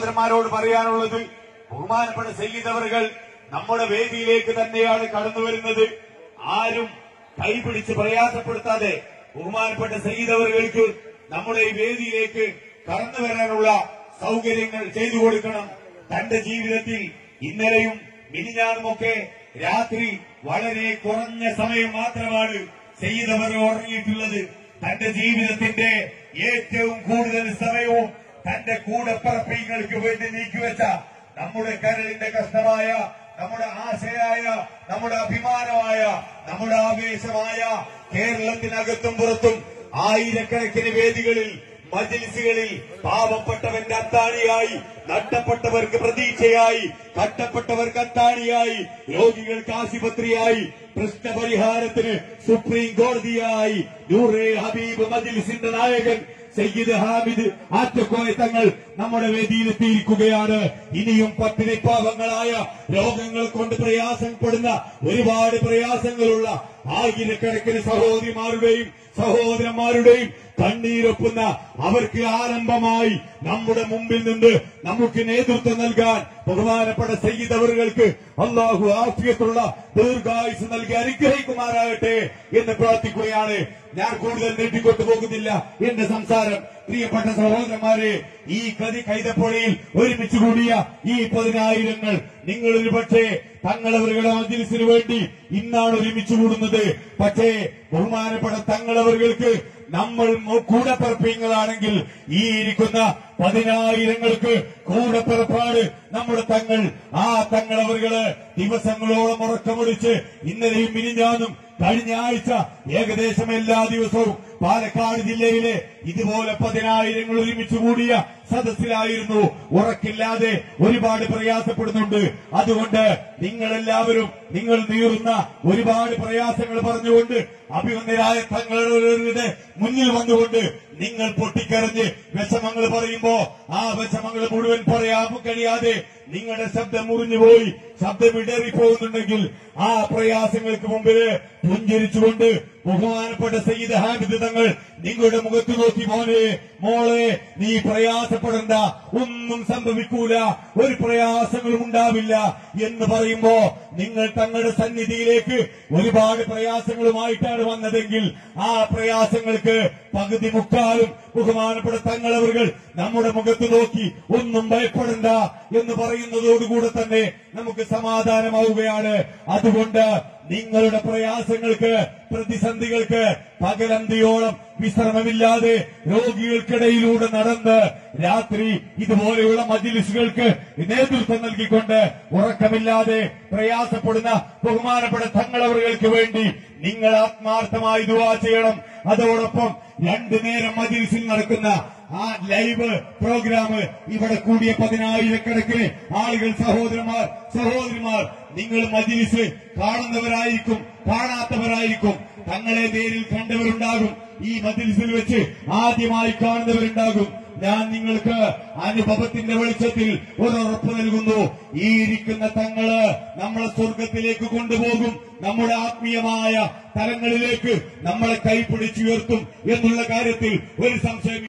സഹോദരന്മാരോട് പറയാനുള്ളത് ബഹുമാനപ്പെട്ട സയ്യിദവറുകൾ നമ്മുടെ വേദിയിലേക്ക് തന്നെയാണ് കടന്നു വരുന്നത് ആരും കൈപിടിച്ച് പ്രയാസപ്പെടുത്താതെ ബഹുമാനപ്പെട്ട സയ്യിദവറുകൾക്ക് നമ്മുടെ ഈ വേദിയിലേക്ക് കടന്നു വരാനുള്ള സൗകര്യങ്ങൾ ചെയ്തു കൊടുക്കണം തന്റെ ജീവിതത്തിൽ ഇന്നലെയും മിനിഞ്ഞാറുമൊക്കെ രാത്രി വളരെ കുറഞ്ഞ സമയം മാത്രമാണ് ചെയ്തവർ ഉറങ്ങിയിട്ടുള്ളത് തന്റെ ജീവിതത്തിന്റെ ഏറ്റവും കൂടുതൽ സമയവും തന്റെ കൂടപ്പറപ്പിങ്ങൾക്ക് വേണ്ടി നീക്കിവെച്ച നമ്മുടെ കരളിന്റെ കഷ്ടമായ നമ്മുടെ ആശയായ നമ്മുടെ അഭിമാനമായ നമ്മുടെ ആവേശമായ കേരളത്തിനകത്തും പുറത്തും ആയിരക്കണക്കിന് വേദികളിൽ മജിലിസുകളിൽ പാവപ്പെട്ടവന്റെ അത്താണിയായി നഷ്ടപ്പെട്ടവർക്ക് പ്രതീക്ഷയായി കട്ടപ്പെട്ടവർക്ക് അത്താണിയായി രോഗികൾക്ക് ആശുപത്രിയായി പ്രശ്നപരിഹാരത്തിന് സുപ്രീം കോടതിയായി നൂറെ ഹബീബ് മജിലിസിന്റെ നായകൻ സയ്യിദ് ഹാമിദ് ആറ്റക്കോയ തങ്ങൾ നമ്മുടെ വേദിയിലെത്തിയിരിക്കുകയാണ് ഇനിയും പട്ടിണി പാവങ്ങളായ രോഗങ്ങൾ കൊണ്ട് പ്രയാസപ്പെടുന്ന ഒരുപാട് പ്രയാസങ്ങളുള്ള ആയിരക്കണക്കിന് സഹോദരിമാരുടെയും സഹോദരന്മാരുടെയും കണ്ണീരൊപ്പുന്ന അവർക്ക് ആരംഭമായി നമ്മുടെ മുമ്പിൽ നിന്ന് നമുക്ക് നേതൃത്വം നൽകാൻ ബഹുമാനപ്പെട്ട സയ്യിദ് അവറുകൾക്ക് അള്ളാഹു ആഫിയത്തുള്ള ദീർഘായുസ് നൽകി അനുഗ്രഹിക്കുമാറാകട്ടെ എന്ന് പ്രാർത്ഥിക്കുകയാണ് ഞാൻ കൂടുതൽ നീട്ടിക്കൊണ്ടു പോകുന്നില്ല എന്റെ സംസാരം പ്രിയപ്പെട്ട സഹോദരന്മാരെ ഈ കതി കൈതപ്പുഴയിൽ ഒരുമിച്ച് കൂടിയ ഈ പതിനായിരങ്ങൾ നിങ്ങൾ ഒരു പക്ഷേ തങ്ങളവരുടെ മജിലിസിന് വേണ്ടി ഇന്നാണ് ഒരുമിച്ച് കൂടുന്നത് പക്ഷേ ബഹുമാനപ്പെട്ട തങ്ങളവർക്ക് നമ്മൾ കൂടപ്പിറപ്പിങ്ങളാണെങ്കിൽ ഈ ഇരിക്കുന്ന പതിനായിരങ്ങൾക്ക് കൂടപ്പിറപ്പാണ് നമ്മുടെ തങ്ങൾ ആ തങ്ങളവറുകള് ദിവസങ്ങളോളം ഉറക്കമൊടിച്ച് ഇന്നലെയും മിനിഞ്ഞാന്നും കഴിഞ്ഞ ആഴ്ച ഏകദേശം എല്ലാ ദിവസവും പാലക്കാട് ജില്ലയിലെ ഇതുപോലെ പതിനായിരങ്ങൾ ഒരുമിച്ച് കൂടിയ സദസ്സിലായിരുന്നു ഉറക്കില്ലാതെ ഒരുപാട് പ്രയാസപ്പെടുന്നുണ്ട് അതുകൊണ്ട് നിങ്ങളെല്ലാവരും നിങ്ങൾ നീറുന്ന ഒരുപാട് പ്രയാസങ്ങൾ പറഞ്ഞുകൊണ്ട് അഭിമന്യരായ തങ്ങളുടെ മുന്നിൽ വന്നുകൊണ്ട് നിങ്ങൾ പൊട്ടിക്കരഞ്ഞ് വിഷമങ്ങൾ പറയുമ്പോ ആ വിഷമങ്ങൾ മുഴുവൻ പറയാൻ കഴിയാതെ നിങ്ങളുടെ ശബ്ദം മുറിഞ്ഞുപോയി ശബ്ദം ഇടറി പോകുന്നുണ്ടെങ്കിൽ ആ പ്രയാസങ്ങൾക്ക് മുമ്പില് പുഞ്ചിരിച്ചുകൊണ്ട് ബഹുമാനപ്പെട്ട സയ്യിദ് ഹാമിദ് തങ്ങൾ നിങ്ങളുടെ മുഖത്ത് നോക്കി മോനെ മോളെ നീ പ്രയാസപ്പെടണ്ട ഒന്നും സംഭവിക്കൂല ഒരു പ്രയാസങ്ങളും ഉണ്ടാവില്ല എന്ന് പറയുമ്പോ നിങ്ങൾ തങ്ങളുടെ സന്നിധിയിലേക്ക് ഒരുപാട് പ്രയാസങ്ങളുമായിട്ടാണ് വന്നതെങ്കിൽ ആ പ്രയാസങ്ങൾക്ക് പകുതി മുക്കാലും ബഹുമാനപ്പെട്ട തങ്ങളവர்கள் നമ്മുടെ മുഖത്ത് നോക്കി ഒന്നും ഭയപ്പെടണ്ട എന്ന് പറയുന്നതോടുകൂടെ തന്നെ നമുക്ക് സമാധാനമാവുകയാണ് അതുകൊണ്ട് നിങ്ങളുടെ പ്രയാസങ്ങൾക്ക് പ്രതിസന്ധികൾക്ക് പകലന്തിയോളം വിശ്രമമില്ലാതെ രോഗികൾക്കിടയിലൂടെ നടന്ന് രാത്രി ഇതുപോലെയുള്ള മജിലിസുകൾക്ക് നേതൃത്വം നൽകിക്കൊണ്ട് ഉറക്കമില്ലാതെ പ്രയാസപ്പെടുന്ന ബഹുമാനപ്പെട്ട തങ്ങളവറുകൾക്ക് വേണ്ടി നിങ്ങൾ ആത്മാർത്ഥമായി ദുവാ ചെയ്യണം അതോടൊപ്പം രണ്ടു നേരം മജിലിസിൽ നടക്കുന്ന ആ ലൈവ് പ്രോഗ്രാം ഇവിടെ കൂടിയ പതിനായിരക്കണക്കിന് ആളുകൾ സഹോദരന്മാർ സഹോദരിമാർ നിങ്ങൾ മജിലിസ് കാണുന്നവരായിരിക്കും കാണാത്തവരായിരിക്കും തങ്ങളെ നേരിൽ കണ്ടവരുണ്ടാകും ഈ മജിലിസിൽ വെച്ച് ആദ്യമായി കാണുന്നവരുണ്ടാകും ഞാൻ നിങ്ങൾക്ക് അനുഭവത്തിന്റെ വെളിച്ചത്തിൽ ഒരു ഉറപ്പ് നൽകുന്നു ഈ ഇരിക്കുന്ന തങ്ങള് നമ്മളെ സ്വർഗത്തിലേക്ക് കൊണ്ടുപോകും നമ്മുടെ ആത്മീയമായ തലങ്ങളിലേക്ക് നമ്മളെ കൈപിടിച്ചുയർത്തും എന്നുള്ള കാര്യത്തിൽ ഒരു സംശയം